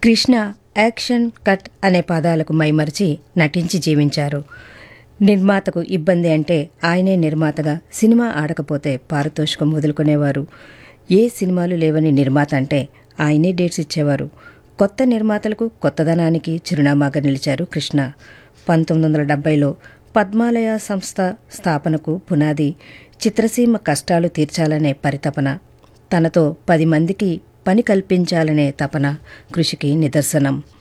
Krishna action cut అనే పదాలకు మైమరిచి నటించి జీవించారు నిర్మాతకు ఇబ్బంది అంటే ఆయనే నిర్మాతగా సినిమా ఆడకపోతే పారితోషికం వదులుకునేవారు ఏ సినిమాలు లేవని నిర్మాత అంటే ఆయనే డేట్స్ ఇచ్చేవారు కొత్త నిర్మాతలకు కొత్తదనానికి చిరునామాగా నిలిచారు కృష్ణ పంతొమ్మిది వందల డెబ్బైలో పద్మాలయ సంస్థ స్థాపనకు పునాది చిత్రసీమ కష్టాలు తీర్చాలనే పరితపన తనతో పది మందికి పని కల్పించాలనే తపన కృషికి నిదర్శనం